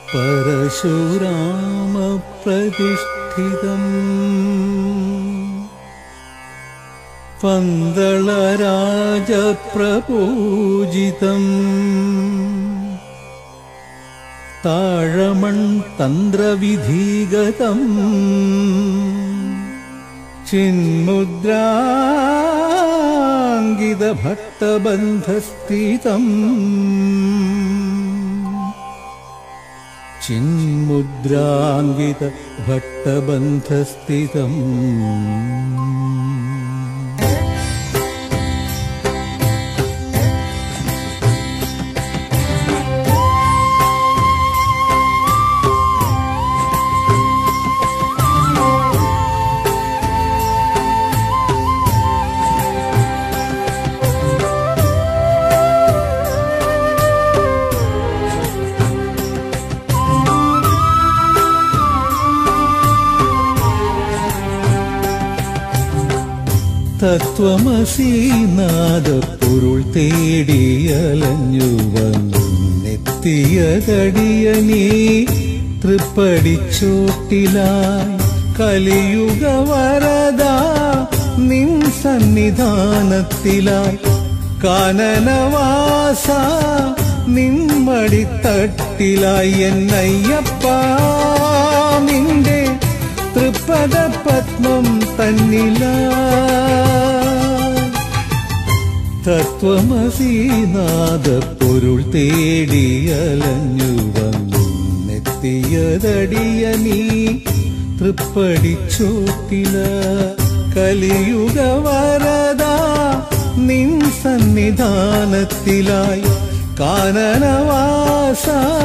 परशुरामप्रतिष्ठितम् പന്തളരാജപ്രപൂജിതം താഴമൺ തന്ത്രവിധീഗതം ചിന്മുദ്രാങ്കിതഭട്ടബന്ധസ്ഥിതം ചിന്മുദ്രാങ്കിത ഭട്ടബന്ധസ്ഥിതം തത്വമസീനാദ പൊരുൾ തേടിയലഞ്ഞു വന്നെത്തിയതടിയനീ തൃപ്പടിച്ചോട്ടിലായി കലിയുഗ വരദ നിൻ സന്നിധാനത്തിലായി കാനനവാസ നിൻമടിത്തട്ടിലായി എന്നയ്യപ്പ നിന്റെ തൃപ്പദ പത്മം തന്നില തത്വമസീനാദ പൊരുൾ തേടിയലഞ്ഞു വന്നെത്തിയതടിയനീ തൃപ്പടിച്ചോട്ടില കലിയുഗ വരദ നിൻ സന്നിധാനത്തിലായി കാനനവാസ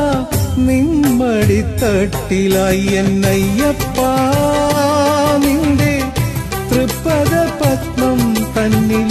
നിൻമടിത്തട്ടിലായി എന്നയ്യപ്പ നിന്റെ തൃപ്പദ പത്മം തന്നില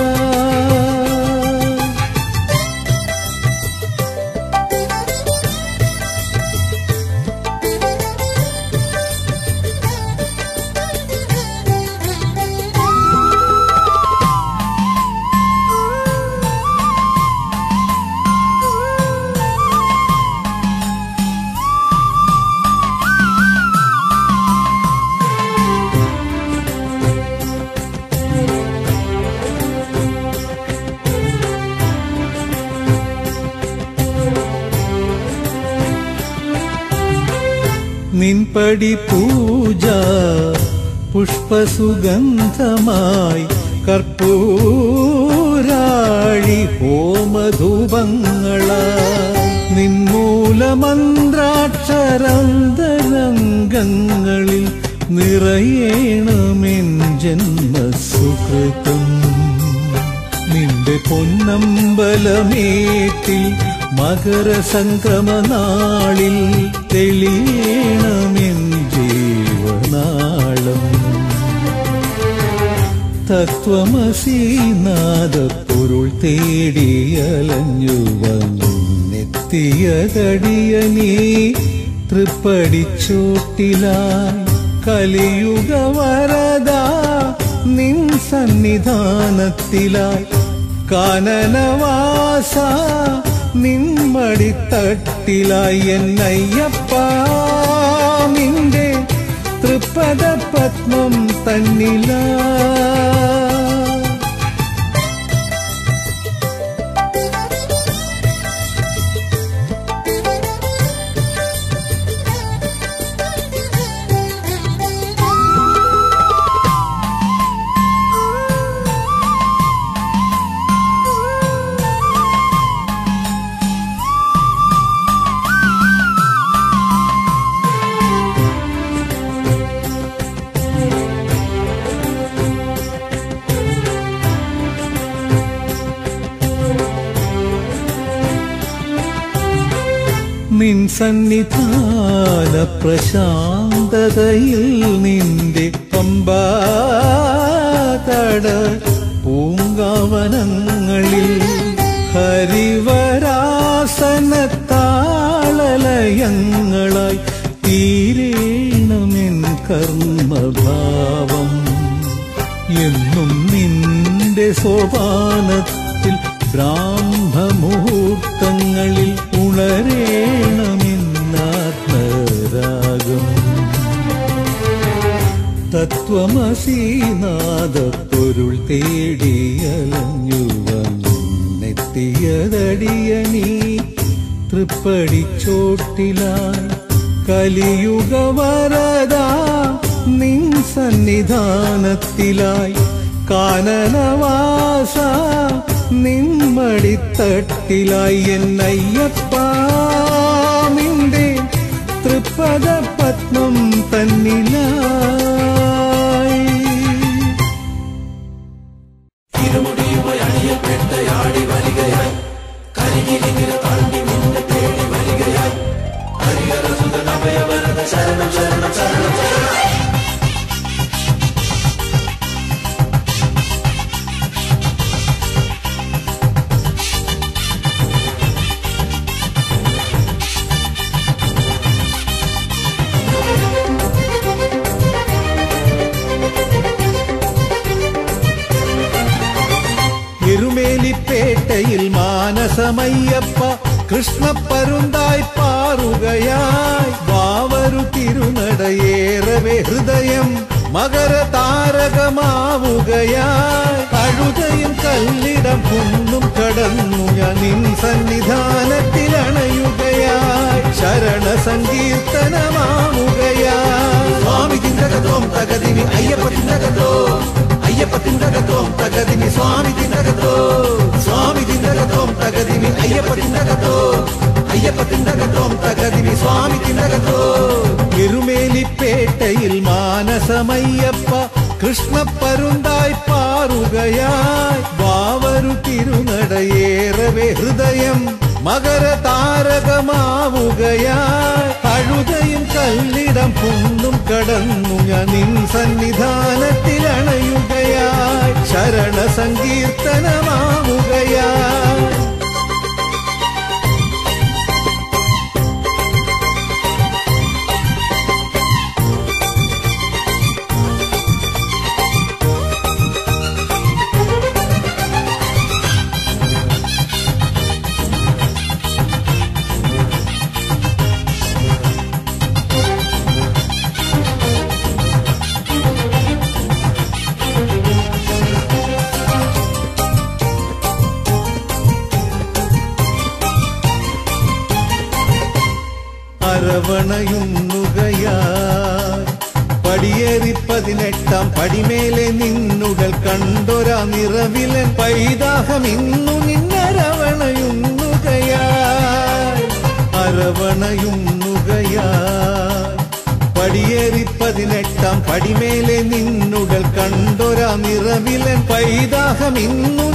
നിൻപടി പൂജ പുഷ്പസുഗന്ധമായി കർപ്പൂരാഴി ഹോമധൂപങ്ങളായി നിൻമൂലമന്ത്രാക്ഷരന്തരംഗങ്ങളിൽ നിറയേണമെൻ ജന്മസുഹൃതം നിന്റെ പൊന്നമ്പലമേറ്റിൽ മകരസംക്രമനാളിൽ തെളിയണമെൻ ജീവനാളം തത്വമസീനാദ പൊരുൾ തേടിയലഞ്ഞു വന്നെത്തിയതടിയനീ തൃപ്പടിച്ചോട്ടിലായി കലിയുഗ വരദ നിൻ സന്നിധാനത്തിലായി കാനനവാസ നിൻമടിത്തട്ടിലായി എന്നയ്യപ്പ നിന്റെ തൃപ്പദ പത്മം തന്നില നിൻ സന്നിധാന പ്രശാന്തതയിൽ നിന്റെ പമ്പാതട പൂങ്കാവനങ്ങളിൽ ഹരിവരാസനത്താളലയങ്ങളായി തീരേണമെൻ കർമ്മഭാവം എന്നും നിന്റെ സോപാനത്തിൽ ബ്രാഹ്മമുഹൂർത്തങ്ങളിൽ ഉണരേണമെന്നാ തത്വമസീനാദപ്പൊരുൾ തേടിയലഞ്ഞു വന്നെത്തിയതടിയനീ തൃപ്പടിച്ചോട്ടിലായി കലിയുഗ വരദ നിൻ സന്നിധാനത്തിലായി കാനനവാസ നിമ്മടിത്തട്ടിലായി എന്നയ്യപ്പാമിന്റെ തൃപ്പദ പത്മം തന്നിലായി എരുമേലിപ്പേട്ടയിൽ മാനസമയ്യപ്പ കൃഷ്ണപ്പരുന്തായി പാറുകയായി വാവരു തിരുനടയേറവേ ഹൃദയം മകര താരകമാവുകയായി കഴുതയും കല്ലിടം കുന്നും കടന്നു ഞാൻ നിൻ സന്നിധാനത്തിൽ അണയുകയായി ശരണ സങ്കീർത്തനമാവുകയായി സ്വാമി ചിന്തകത്തോം തകതിവി അയ്യപ്പ ചിന്തകത്തോ അയ്യപ്പ തിന്തകത്തോം തകതിമി സ്വാമി തിന്തകത്തോ സ്വാമി തിന്തകത്തോം തകതിമി അയ്യപ്പ തിന്തകത്തോ അയ്യപ്പ തിന്തകത്തോം തകതിമി സ്വാമി തിന്തകത്തോ എരുമേലിപ്പേട്ടയിൽ മാനസമയ്യപ്പ കൃഷ്ണപ്പരുന്തായി പാറുകയായി വാവരു തിരുനടയേറവേ ഹൃദയം മകര താരകമാവുകയായി അഴുതയും കല്ലിടം കുന്നും കടന്നു ഞാൻ നിൻ സന്നിധാനത്തിൽ അണയുകയായി ശരണ സങ്കീർത്തനമാവുകയായി അരവണയുന്നുകയായി പടിയേറി പതിനെട്ടാം പടിമേലെ നിന്നുടൽ കണ്ടൊരാ നിറവിലൻ പൈതാഹം ഇന്നു നിന്നരവണയുന്നുകയായി അരവണയുന്നുകയായി പടിയേറി പതിനെട്ടാം പടിമേലെ നിന്നുടൽ കണ്ടൊരാ നിറവിലൻ പൈതാഹം ഇന്നു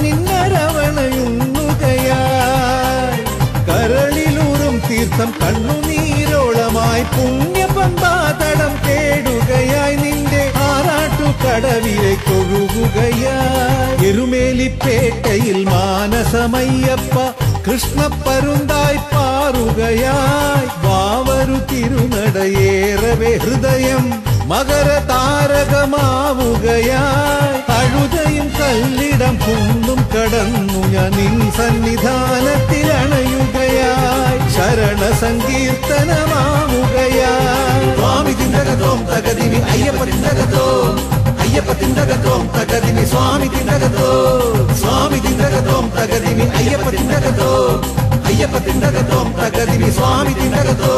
നിന്നരവണയുന്നുകയായി കരളിലൂറും തീർത്ഥം കണ്ണുനീരോളമായി പുണ്യപമ്പാതടം തേടുകയായി നിന്റെ ആറാട്ടു കടവിലേക്കൊഴുകുകയായി എരുമേലിപ്പേട്ടയിൽ മാനസമയ്യപ്പ കൃഷ്ണപ്പരുന്തായി പാറുകയായി വാവരു തിരുനടയേറവേ ഹൃദയം മകര താരകമാവുകയായി അഴുതയും കല്ലിടം കുന്നും കടന്നു ഞാൻ നിൻ സന്നിധാനത്തിൽ അണയുകയായി ശരണ സങ്കീർത്തനമാവുകയായി സ്വാമി തിന്തകത്തോം തകതിമി അയ്യപ്പ തിന്തകത്തോം അയ്യപ്പ തിന്തകത്തോം തകതിമി സ്വാമി തിന്തകത്തോ സ്വാമി തിന്തകത്തോം തകതിമി അയ്യപ്പ തിന്തകത്തോ അയ്യപ്പ തിന്തകത്തോം തകതിമി സ്വാമി തിന്തകത്തോ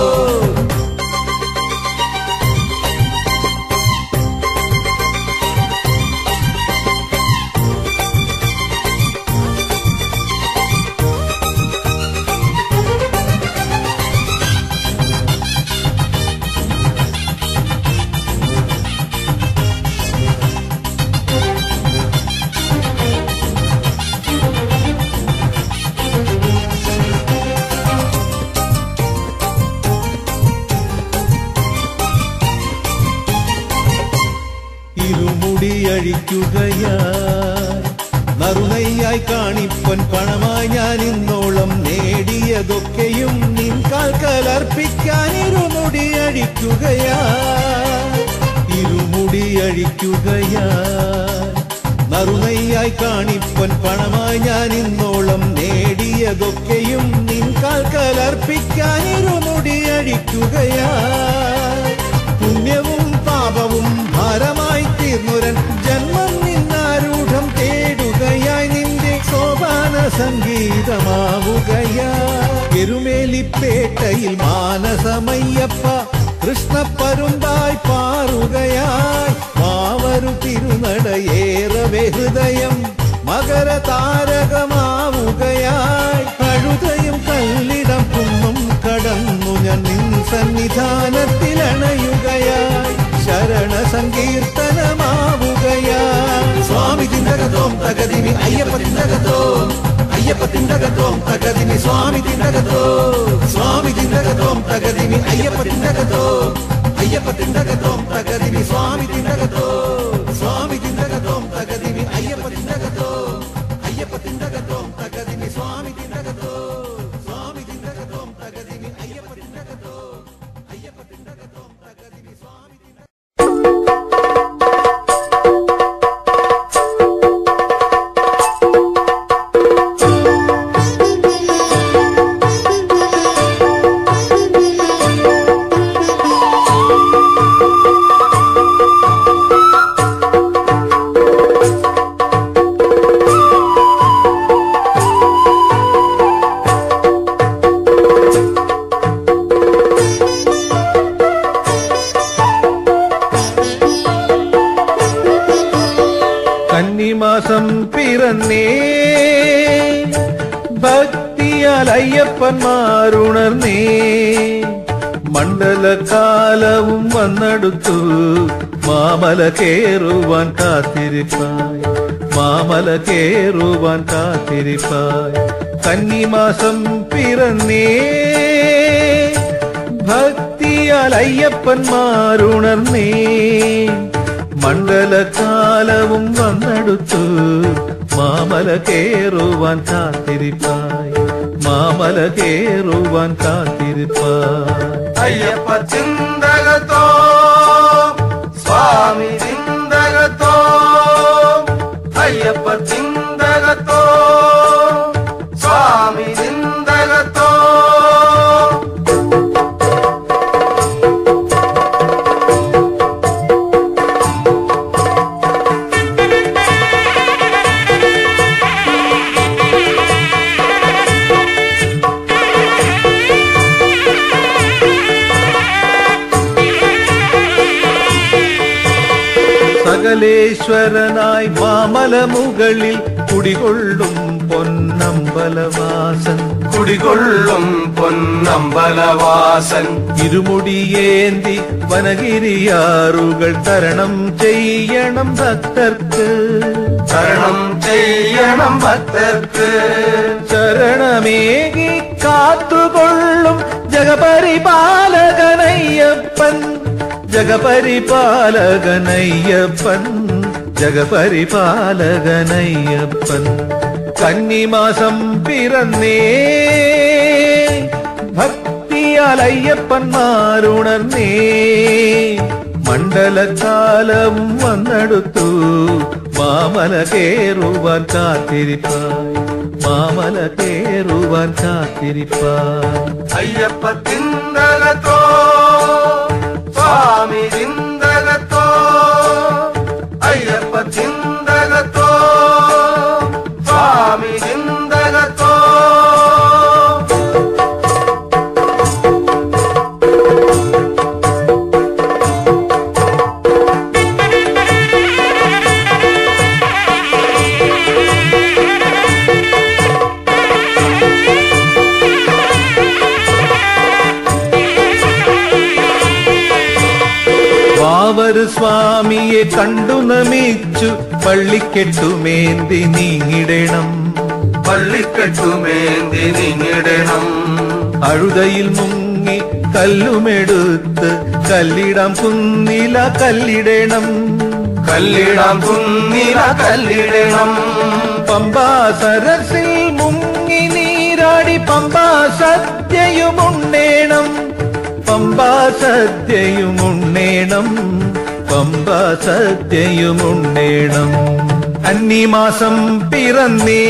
ഇരുമുടിയഴിക്കുകയായി നറുനയ്യായി കാണിപ്പൻ പണമായി ഞാൻ ഇന്നോളം നേടിയതൊക്കെയും നിൻ കാൽക്കലർപ്പിക്കാൻ ഇരുമുടി അഴിക്കുകയായി ഇരുമുടി അഴിക്കുകയായി നറുനയ്യായി കാണിപ്പൻ പണമായി ഞാൻ ഇന്നോളം നേടിയതൊക്കെയും നിൻ കാൽക്കലർപ്പിക്കാൻ ഇരുമുടി അഴിക്കുകയായി പുണ്യവും പാപവും ഭാരമായി തീർന്നുരൻ ജന്മം നിന്നാരൂഢം തേടുകയായി നിന്റെ സോപാന സംഗീതമാവുകയാ എരുമേലിപ്പേട്ടയിൽ മാനസമയ്യപ്പ കൃഷ്ണപ്പരുമ്പായി പാറുകയായി മാവരു തിരുനടയേറവെ ഹൃദയം മകര താരകമാവുകയായി കഴുതയും കല്ലിടം കുന്നും കടന്നു ഞാൻ നിൻ സന്നിധാനത്തിൽ അണയുകയായി ശരണ സങ്കീർത്തനമാവുകയായി സ്വാമി തിണ്ടകത്തോം തകതിമി അയ്യപ്പ തിണ്ടകത്തോം അയ്യപ്പ തിണ്ടകത്തോം തകതിമി സ്വാമി തിണ്ടകത്തോ സ്വാമി തിണ്ടകത്തോം തകതിമി അയ്യപ്പ തിണ്ടകത്തോ അയ്യപ്പ തിണ്ടകത്തോം തകതിമി സ്വാമി തിണ്ടകത്തോ സ്വാമി തിണ്ടകത്തോം തകതിമി അയ്യപ്പ തിണ്ടകത്തോ അയ്യപ്പ തിണ്ടകത്തോം തകതിമി സ്വാമി തിണ്ടകത്തോ സ്വാമി തിണ്ടകത്തോം തകതിമി അയ്യപ്പ തിണ്ടകത്തോ അയ്യപ്പ തിണ്ടകത്തോം തകതിമി സ്വാമി തിണ്ടകത്തോ കന്നിമാസം പിറന്നേ ഭക്തിയാൽ അയ്യപ്പന്മാരുണർന്നേ മണ്ഡലകാലവും വന്നെടുത്തു മാമല കേറുവാൻ കാത്തിരിപ്പായി മാമല കേറുവാൻ കാത്തിരിപ്പായി കന്നിമാസം പിറന്നേ ഭക്തിയാൽ അയ്യപ്പന്മാരുണർന്നേ മണ്ഡലകാലവും വന്നെടുത്തു മാമല കേറുവാൻ കാത്തിരിപ്പായി മാമല കേറുവാൻ കാത്തിരിപ്പായി അയ്യപ്പ ചിന്തകത്തോ സ്വാമി ചിന്തകത്തോ അയ്യപ്പ ചിന്തകത്തോ സ്വാമി ചിന്തകത്തോ സകലേശ്വരനായി മാമല മുകളിൽ കുടികൊള്ളും പൊന്നമ്പലവാസൻ കുടികൊള്ളും പൊന്നമ്പലവാസൻ ഇരുമുടിയേന്തി വനഗിരിയാറുകൾ തരണം ചെയ്യണം ഭക്തർക്ക് തരണം ചെയ്യണം ഭക്തർക്ക് ശരണമേകി കാത്തുകൊള്ളും ജഗപരിപാലകനയ്യപ്പൻ ജഗപരിപാലകനയ്യപ്പൻ ജഗപരിപാലകനയ്യപ്പൻ കന്നിമാസം പിറന്നേ ഭക്തിയാൽ അയ്യപ്പന്മാരുണർന്നേ മണ്ഡലകാലവും വന്നെടുത്തു മാമല കേറുവാൻ കാത്തിരിപ്പായി മാമല കേറുവാൻ കാത്തിരിപ്പായി അയ്യപ്പ ചിന്തകത്തോ സ്വാമി ചിന്തകത്തോ അയ്യപ്പ ചിന്തകത്തോ സ്വാമി ചിന്തകത്തോ വാവര് സ്വാമിയെ കണ്ടു നമിച്ചു പള്ളിക്കെട്ടുമേന്തി നീങ്ങിടണം പള്ളിക്കെട്ടുമേന്തി നിങ്ങിടണം അഴുതയിൽ മുങ്ങി കല്ലുമെടുത്ത് കല്ലിടാം കുന്നില കല്ലിടണം കല്ലിടാം കുന്നില കല്ലിടണം പമ്പാ സരസിൽ മുങ്ങി നീരാടി പമ്പാ സദ്യയുമുണ്ണേണം പമ്പാ സദ്യയുമുണ്ണേണം പമ്പാ സദ്യയുമുണ്ണേണം അന്നിമാസം പിറന്നേ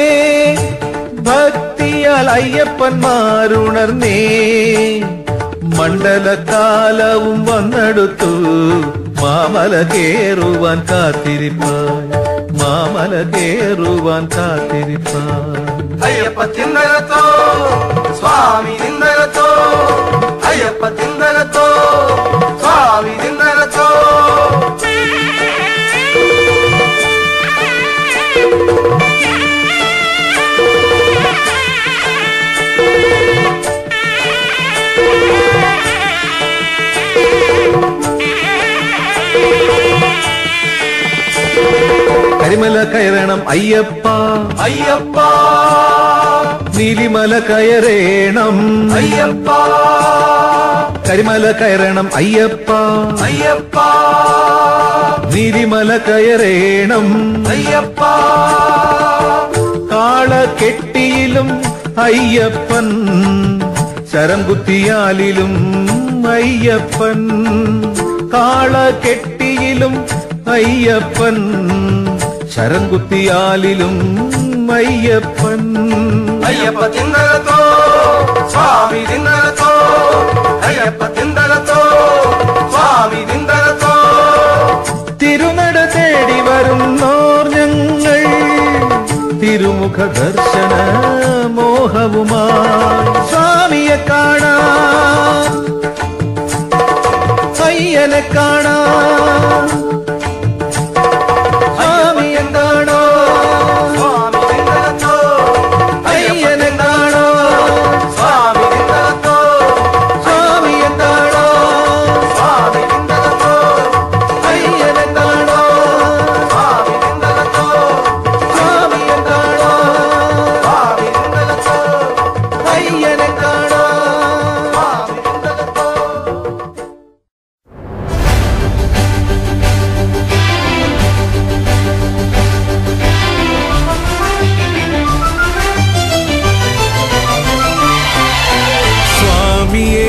ഭക്തിയാൽ അയ്യപ്പന്മാരുണർന്നേ മണ്ഡലകാലവും വന്നെടുത്തു മാമല കേറുവാൻ കാത്തിരിപ്പാൻ മാമല കേറുവാൻ കാത്തിരിപ്പാൻ അയ്യപ്പ തിന്തകത്തോ സ്വാമി തിന്തകത്തോ അയ്യപ്പ തിന്തകത്തോ സ്വാമി തിന്തകത്തോ കരിമല കയറണം അയ്യപ്പ അയ്യപ്പ നീലിമല കയറേണം അയ്യപ്പ കരിമല കയറണം അയ്യപ്പ അയ്യപ്പ നീലിമല കയറേണം അയ്യപ്പ കാളകെട്ടിയിലും അയ്യപ്പൻ ശരം കുത്തിയാലിലും അയ്യപ്പൻ കാളകെട്ടിയിലും അയ്യപ്പൻ ശരം കുത്തിയാലിലും അയ്യപ്പൻ അയ്യപ്പ തിന്തകത്തോ സ്വാമി തിന്തകത്തോ അയ്യപ്പ തിന്തകത്തോ സ്വാമി തിന്തകത്തോ തിരുനട തേടി വരുന്നോർ ഞങ്ങൾ തിരുമുഖ ദർശന മോഹവുമായി സ്വാമിയെ കാണാം അയ്യനെ കാണാം സ്വാമിയെ കാണാം സ്വാമി തിന്തകത്തോ അയ്യനെ കാണാം സ്വാമി തിന്തകത്തോ സ്വാമിയെ കാണാം സ്വാമി തിന്തകത്തോ അയ്യനെ കാണാം സ്വാമി തിന്തകത്തോ സ്വാമിയെ കാണാം സ്വാമി തിന്തകത്തോ അയ്യനെ കാണാം സ്വാമി തിന്തകത്തോ സ്വാമിയേ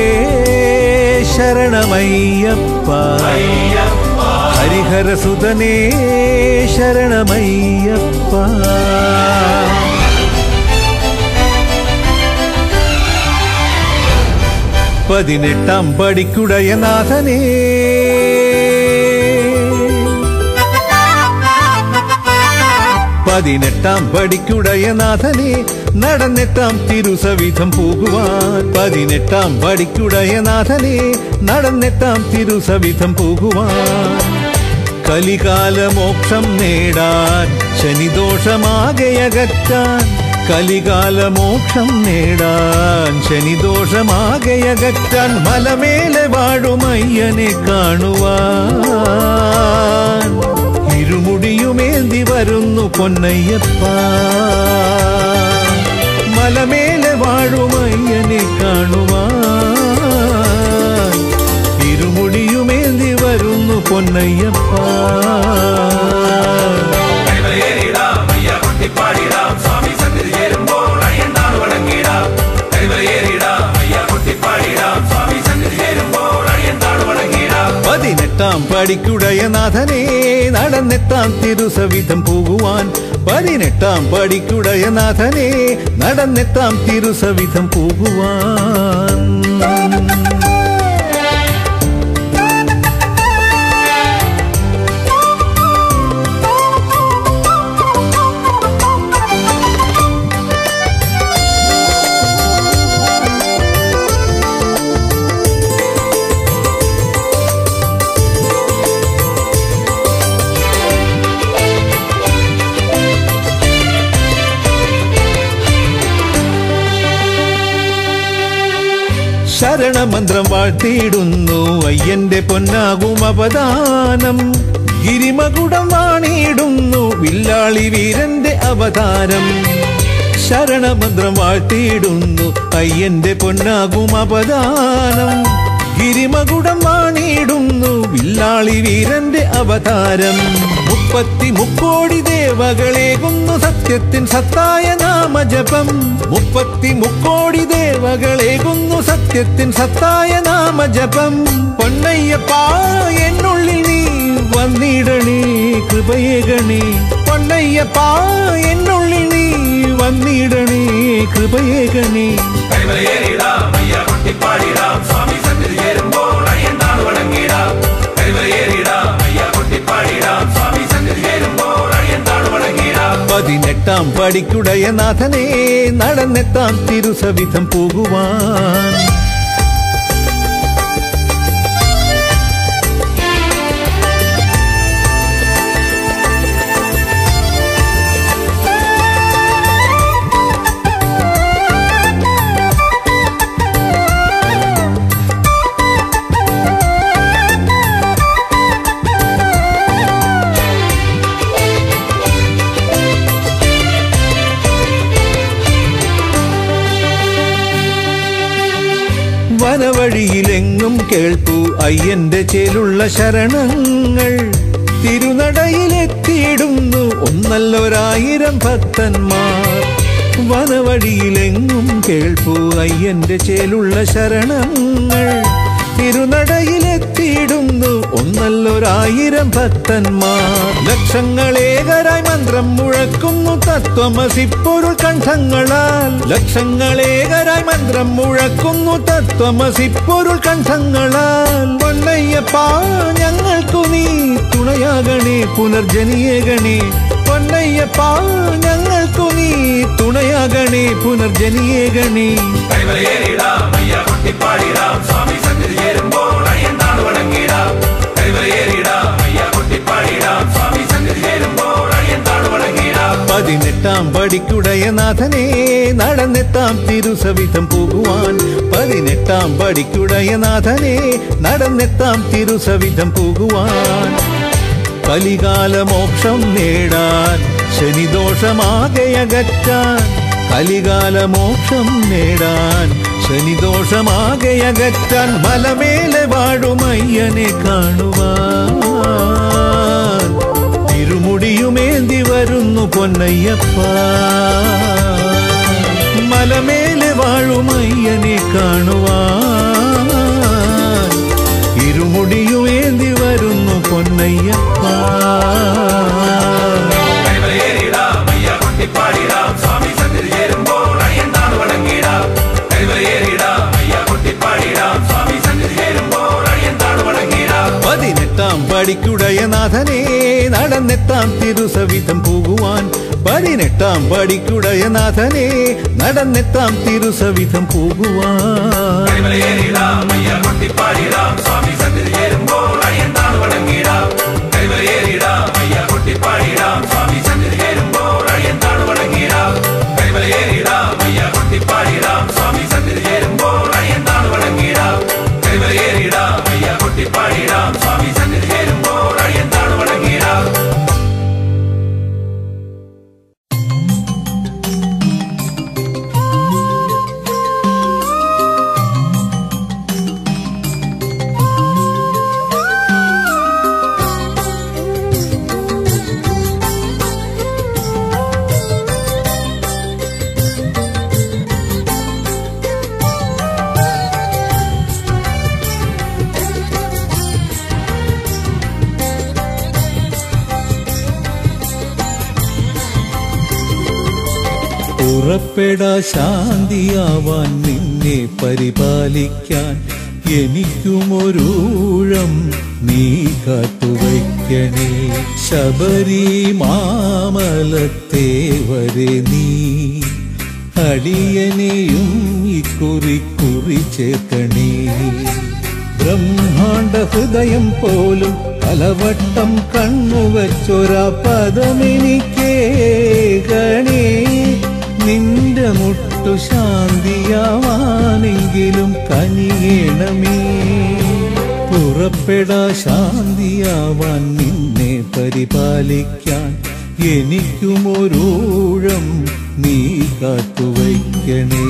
ശരണമയ്യപ്പ ഹരിഹരസുതനേ ശരണമയ്യപ്പ പതിനെട്ടാം പടിക്കുടയ നാഥനേ പതിനെട്ടാം പടിക്കുടയ നാഥനെ നടന്നെത്താം തിരുസവിധം പോകുവാൻ പതിനെട്ടാം പടിക്കുടയ നാഥനെ നടന്നെത്താം തിരുസവിധം പോകുവാൻ കലികാല മോക്ഷം നേടാൻ ശനിദോഷമാകയകറ്റാൻ കലികാല മോക്ഷം നേടാൻ ശനിദോഷമാകയകറ്റാൻ മലമേലെ വാഴുമയ്യനെ കാണുവാൻ ഇരുമുടിയുമേന്തി വരുന്നു പൊന്നയ്യപ്പ മലമേലെ വാഴുമയ്യനെ കാണുവാൻ ഇരുമുടിയുമേന്തി വരുന്നു പൊന്നയ്യപ്പ പതിനെട്ടാം പടിക്കുടയ നാഥനെ നടന്നെത്താം തിരുസവിധം പോകുവാൻ പതിനെട്ടാം പടിക്കുടയ നാഥനെ നടന്നെത്താം തിരുസവിധം പോകുവാൻ ശരണമന്ത്രം വാഴ്ത്തിയിടുന്നു അയ്യന്റെ പൊന്നാകും അവദാനം ഗിരിമകുടം വാണിയിടുന്നു വില്ലാളി വീരന്റെ അവതാരം ശരണമന്ത്രം വാഴ്ത്തിയിടുന്നു അയ്യന്റെ പൊന്നാകും അവദാനം ഗിരിമകുടം വാണിയിടുന്നു വില്ലാളി വീരന്റെ അവതാരം മുപ്പത്തി മുക്കോടി ദേവകളേകുന്നു സത്യത്തിൻ സത്തായ നാമജപം മുപ്പത്തി മുക്കോടി ദേവകളേകുന്നു സത്യത്തിൻ സത്തായ നാമജപം പൊന്നയ്യപ്പ എന്നുള്ളിൽ നീ വന്നിടണേ കൃപയേകണേ പൊന്നയ്യപ്പ എന്നുള്ളിൽ നീ വന്നിടണേ കൃപയേകണേ കൈവരയേറിടാം അയ്യ കൊട്ടിപ്പാടിടാം സ്വാമി സന്നിധി ചേരുമ്പോൾ അയ്യന്താണ് വണങ്ങിടാം കൈവരയേറിടാം അയ്യ കൊട്ടിപ്പാടിടാം സ്വാമി സന്നിധി ചേരുമ്പോൾ അയ്യന്താണ് വണങ്ങിടാം പതിനെട്ടാം പടിക്കുടയ നാഥനെ നടന്നെത്താം തിരുസവിധം പോകുവാൻ വനവഴിയിലെങ്ങും കേൾപ്പു അയ്യന്റെ ചേലുള്ള ശരണങ്ങൾ തിരുനടയിലെത്തിയിടുന്നു ഒന്നല്ലൊരായിരം ഭക്തന്മാർ വനവഴിയിലെങ്ങും കേൾപ്പു അയ്യന്റെ ചേലുള്ള ശരണങ്ങൾ തിരുനടയിലെത്തിയിടുന്നു ഒന്നല്ലൊരായിരം ഭക്തന്മാർ ലക്ഷങ്ങളേകരായി മന്ത്രം മുഴക്കുന്നു തത്വമസിപ്പൊരുൾ കണ്ഠങ്ങളാൽ ലക്ഷങ്ങളേകരായി മന്ത്രം മുഴക്കുന്നു തത്വമസിപ്പൊരുൾ കണ്ഠങ്ങളാൽ പൊന്നയ്യപ്പ ഞങ്ങൾക്കു നീ തുണയാകണേ പുനർജനിയേകണേ പൊന്നയ്യപ്പ ഞങ്ങൾക്കു നീ തുണയാകണേ പുനർജനിയേകണേ കൈവരയേറിടാം അയ്യ കൊട്ടിപ്പാടിടാം സ്വാമി സന്നിധി ചേരുമ്പോൾ അയ്യന്താണ് വണങ്ങിടാം കൈവരയേറിടാം അയ്യ കൊട്ടിപ്പാടിടാം സ്വാമി സന്നിധി ചേരുമ്പോൾ അയ്യന്താണ് വണങ്ങിടാം പതിനെട്ടാം പടിക്കുടയ നാഥനെ നടന്നെത്താം തിരുസവിധം പോകുവാൻ പതിനെട്ടാം പടിക്കുടയ നാഥനെ നടന്നെത്താം തിരുസവിധം പോകുവാൻ കലികാല മോക്ഷം നേടാൻ ശനിദോഷമാകെ അകറ്റാൻ കലികാല മോക്ഷം നേടാൻ ശനിദോഷമാകെ അകറ്റാൻ മലമേലെ വാഴുമയ്യനെ കാണുവാൻ തിരുമുടിയുമേന്തി വരുന്നു പൊന്നയ്യപ്പ മലമേലെ വാഴുമയ്യനെ കാണുവാൻ ഇരുമുടിയുമേന്തി വരുന്നു പൊന്നയ്യപ്പ കൈവരയേറിടാം അയ്യ കൊട്ടിപ്പാടിടാം സ്വാമി സന്നിധി ചേരുമ്പോൾ അയ്യന്താണ് വണങ്ങിടാം കൈവരയേറിടാം അയ്യ കൊട്ടിപ്പാടിടാം സ്വാമി സന്നിധി ചേരുമ്പോൾ അയ്യന്താണ് വണങ്ങിടാം പതിനെട്ടാം പടിക്കുടയ നാഥനെ നടന്നെത്താം തിരുസവിധം പോകുവാൻ പതിനെട്ടാം പടിക്കുടയ നാഥനെ നടന്നെത്താം തിരുസവിധം പോകുവാൻ കൈവരയേറിടാം അയ്യ കൊട്ടിപ്പാടിടാം സ്വാമി സന്നിധി ചേരുമ്പോൾ അയ്യന്താണ് വണങ്ങിടാം കൈവരയേറിടാം അയ്യ കൊട്ടിപ്പാടിടാം സ്വാമി സന്നിധി ചേരുമ്പോൾ അയ്യന്താണ് വണങ്ങിടാം കൈവരയേറിടാം അയ്യ കൊട്ടിപ്പാടിടാം സ്വാമി സന്നിധി ചേരുമ്പോൾ അയ്യന്താണ് വണങ്ങിടാം കൈവരയേറിടാം അയ്യ കൊട്ടിപ്പാടിടാം സ്വാമി സന്നിധി ചേരുമ്പോൾ അയ്യന്താണ് വണങ്ങിടാം ഉറപ്പെടാ ശാന്തിയാവാൻ നിന്നെ പരിപാലിക്കാൻ എനിക്കുമൊരൂഴം നീ കാത്തുവയ്ക്കണേ ശബരി മാമലത്തെ വരെ നീ അടിയനെയും ഇക്കുറി കുറി ചേർക്കണേ ബ്രഹ്മാണ്ട ഹൃദയം പോലും പലവട്ടം കണ്ണുവച്ചൊരാ പദമെനിക്കേകണേ നിന്റെ മുട്ടു ശാന്തിയാവാനെങ്കിലും കനിയണമേ പുറപ്പെടാ ശാന്തിയാവാൻ നിന്നെ പരിപാലിക്കാൻ എനിക്കുമൊരൂഴം നീ കാത്തുവയ്ക്കണേ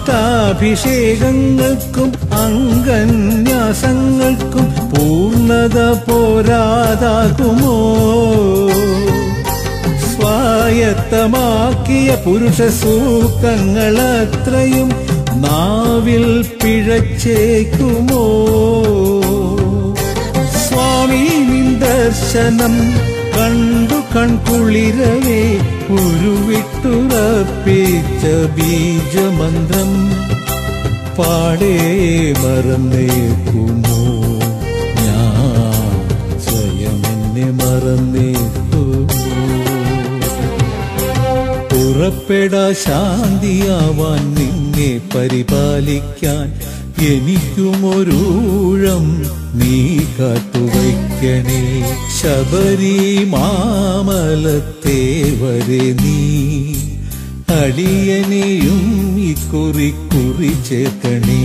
മറ്റാഭിഷേകങ്ങൾക്കും അംഗന്യാസങ്ങൾക്കും പൂർണ്ണത പോരാതാകുമോ സ്വായത്തമാക്കിയ പുരുഷ സൂക്കങ്ങളത്രയും നാവിൽ പിഴച്ചേക്കുമോ സ്വാമി നിൻ ദർശനം കണ്ടു കൺകുളിരവേ ഉരുവിട്ടുറപ്പിച്ച ബീജമന്ത്രം പാടേ മറന്നേക്കുമോ ഞാൻ സ്വയം എന്നെ മറന്നേക്കുമോ പുറപ്പെടാ ശാന്തിയാവാൻ നിന്നെ പരിപാലിക്കാൻ എനിക്കുമൊരൂഴം നീ കാത്തുവയ്ക്കണേ ശബരി മാമലത്തെ വരെ നീ അടിയനെയും ഈ കുറി കുറി ചേർക്കണേ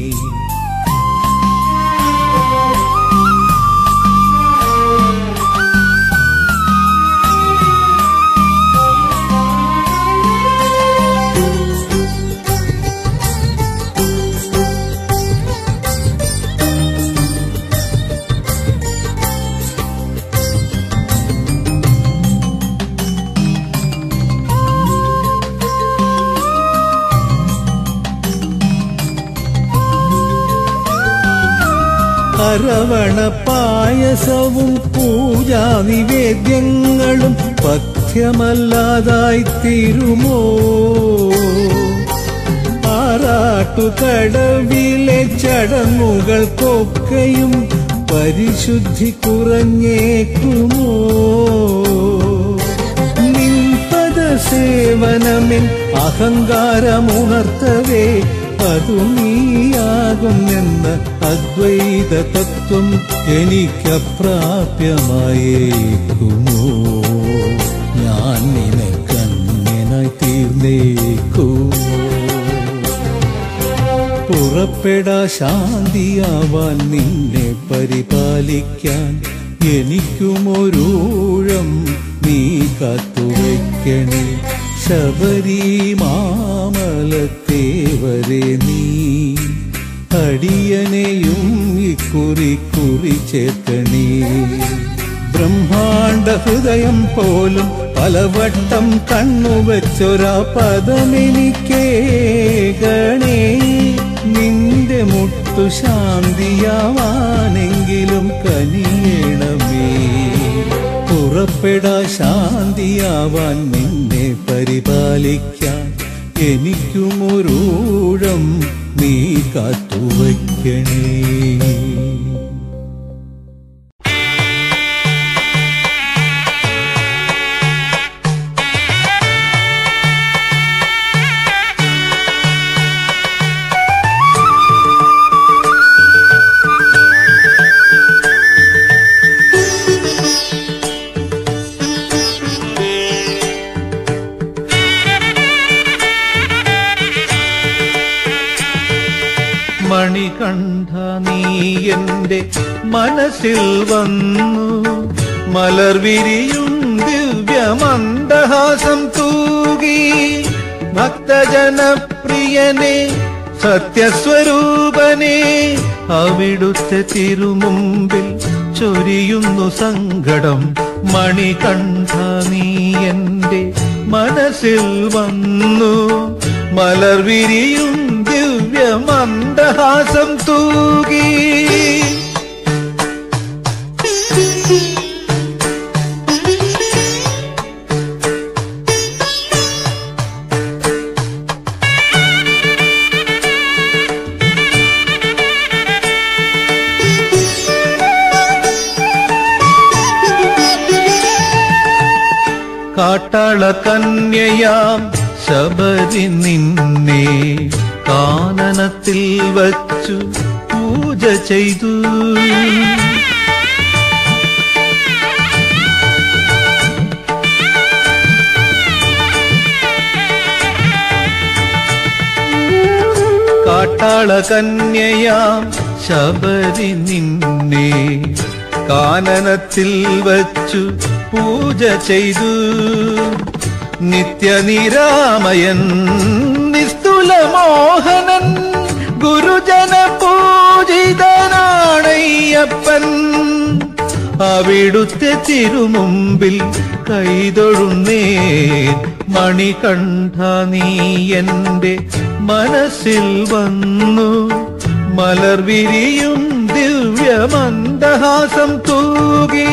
അരവണ പായസവും പൂജാ നിവേദ്യങ്ങളും പഥ്യമല്ലാതായി തീരുമോ ആറാട്ടുകടവിലെ ചടങ്ങുകൾക്കൊക്കെയും പരിശുദ്ധി കുറഞ്ഞേക്കുമോ നിൻപദ സേവനമിൻ അഹങ്കാരമുണർത്തവേ അതു നീയാകുമെന്ന അദ്വൈത തത്വം എനിക്കപ്രാപ്യമായേക്കുമോ ഞാൻ നിനക്കണ്യനായി തീർന്നേക്കുമോ പുറപ്പെടാ ശാന്തിയാവാൻ നിന്നെ പരിപാലിക്കാൻ എനിക്കുമൊരൂഴം നീ കാത്തുവയ്ക്കണേ ശബരി മാമലത്തെ വരെ നീ അടിയനെയും ഇക്കുറി കുറി ചേർക്കണേ ബ്രഹ്മാണ്ട ഹൃദയം പോലും പലവട്ടം കണ്ണുവച്ചൊരാ പദമെനിക്കേകണേ നിന്റെ മുട്ടു ശാന്തിയാവാനെങ്കിലും കനിയണമേ പുറപ്പെടാ ശാന്തിയാവാൻ നിന്നെ പരിപാലിക്കാൻ എനിക്കുമൊരൂഴം നീ കാത്തുവയ്ക്കണേ മണികണ്ഠ നീ എന്റെ മനസ്സിൽ വന്നു മലർവിരിയും ദിവ്യമന്ദഹാസം തൂകി ഭക്തജനപ്രിയനെ സത്യസ്വരൂപനെ അവിടുത്തെ തിരുമുമ്പിൽ ചൊരിയുന്നു സങ്കടം മണികണ്ഠ നീ എന്റെ മനസ്സിൽ വന്നു മലർവിരിയും ദിവ്യമന്ദഹാസം തൂകി കാട്ടാള കന്യയാം ശബരി നിന്നെ കാനനത്തിൽ വച്ചു പൂജ ചെയ്തു കാട്ടാള കന്യയാം ശബരി നിന്നെ കാനനത്തിൽ വച്ചു പൂജ ചെയ്തു നിത്യനിരാമയൻ നിസ്തുല ഗോകുലമോഹനൻ ഗുരുജന പൂജിതനാണയ്യപ്പൻ അവിടുത്തെ തിരുമുമ്പിൽ കൈതൊഴുന്നേ മണികണ്ഠ നീ എന്റെ മനസ്സിൽ വന്നു മലർവിരിയും ദിവ്യമന്ദഹാസം തൂകി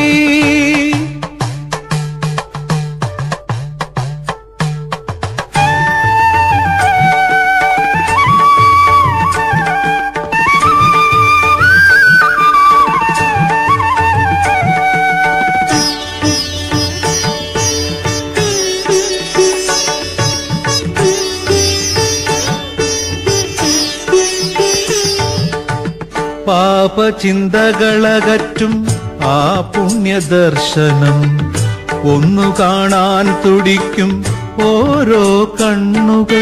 പാപചിന്തകളകറ്റും ആ പുണ്യദർശനം ഒന്നു കാണാൻ തുടിക്കും ഓരോ കണ്ണുകൾ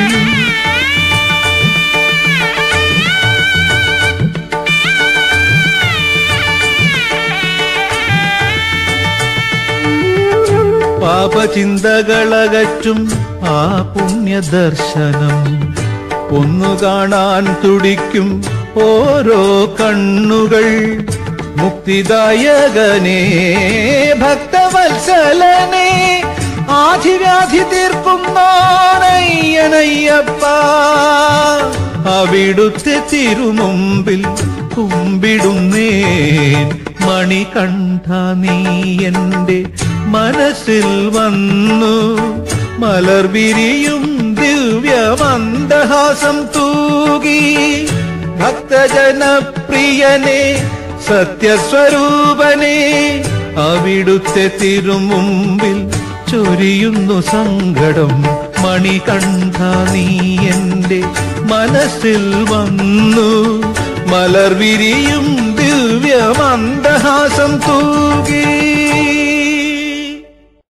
പാപചിന്തകളകറ്റും ആ പുണ്യദർശനം ഒന്നു കാണാൻ തുടിക്കും ഓരോ കണ്ണുകൾ മുക്തിദായകനേ ഭക്തവത്സലനേ ആധിവ്യാധി തീർക്കുന്നോനയ്യനയ്യപ്പ അവിടുത്തെ തിരുമുമ്പിൽ കുമ്പിടുന്നേൻ മണികണ്ഠ നീ എന്റെ മനസ്സിൽ വന്നു മലർവിരിയും ദിവ്യമന്ദഹാസം തൂകി ഭക്തജനപ്രിയനെ സത്യസ്വരൂപനെ അവിടുത്തെ തിരുമുമ്പിൽ ചൊരിയുന്നു സങ്കടം മണികണ്ഠ നീ എന്റെ മനസ്സിൽ വന്നു മലർവിരിയും ദിവ്യമന്ദഹാസം തൂകി